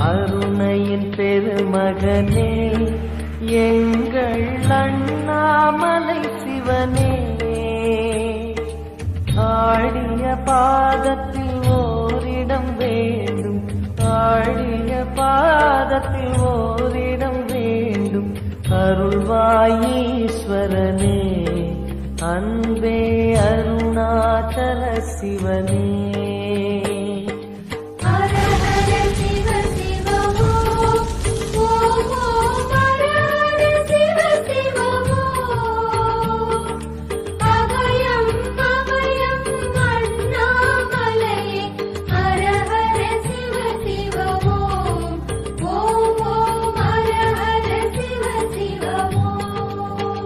அருணையின் பெருமகனே எங்கள் அண்ணாமலை சிவனே ஆடிய பாதத்தில் ஓரிடம் வேண்டும் ஆடிய பாதத்தில் ஓரிடம் வேண்டும் அருள்வாயீஸ்வரனே அன்பே அருணாச்சல சிவனே ஹர ஹர சிவ சிவ ஓம் ஓம் ஓம் ஹர ஹர சிவ சிவ ஓம் அபயம் அபயம் அண்ணாமலையே ஹர ஹர சிவ சிவ ஓம் ஓம் ஓம் ஹர ஹர சிவ சிவ ஓம்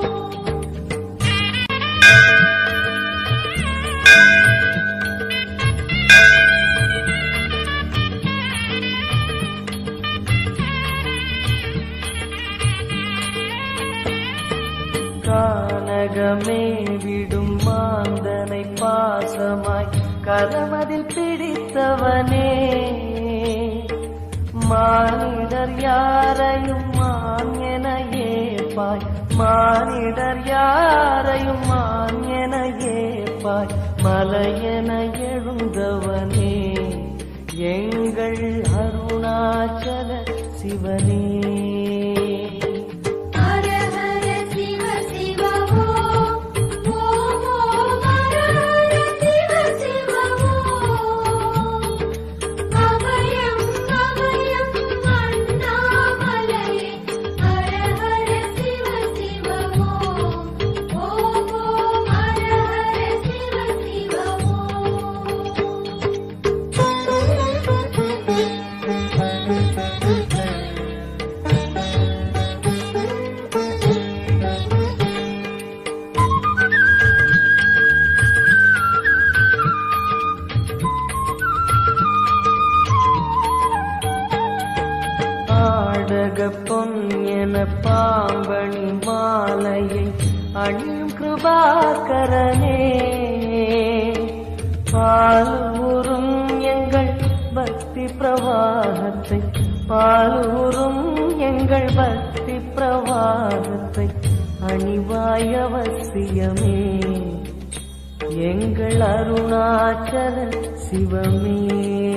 கானகமே விடும் மாந்தனை பாசமாய் கரமதில் பிடித்தவனே மானிடர் யாரையும் மான் என ஏப்பாய் மானிடர் யாரையும் மான் என ஏப்பாய் மலையென எழுந்தவனே எங்கள் அருணாச்சல சிவனே ஹர ஹர சிவ சிவ ஓம் ஓம் ஓம் ஹர ஹர சிவ சிவ ஓம் அபயம் அபயம் அண்ணாமலையே ஹர ஹர சிவ சிவ ஓம் ஓம் ஓம் ஹர ஹர சிவ சிவ ஆடக பொன் என பாம்பணி மாலையை அணியும் கிருபாகரனே பாலூரும் எங்கள் பக்தி பிரவாகத்தை பாலூரும் எங்கள் பக்தி பிரவாகத்தை அணிவாய் அவசியமே எங்கள் அருணாச்சல சிவமே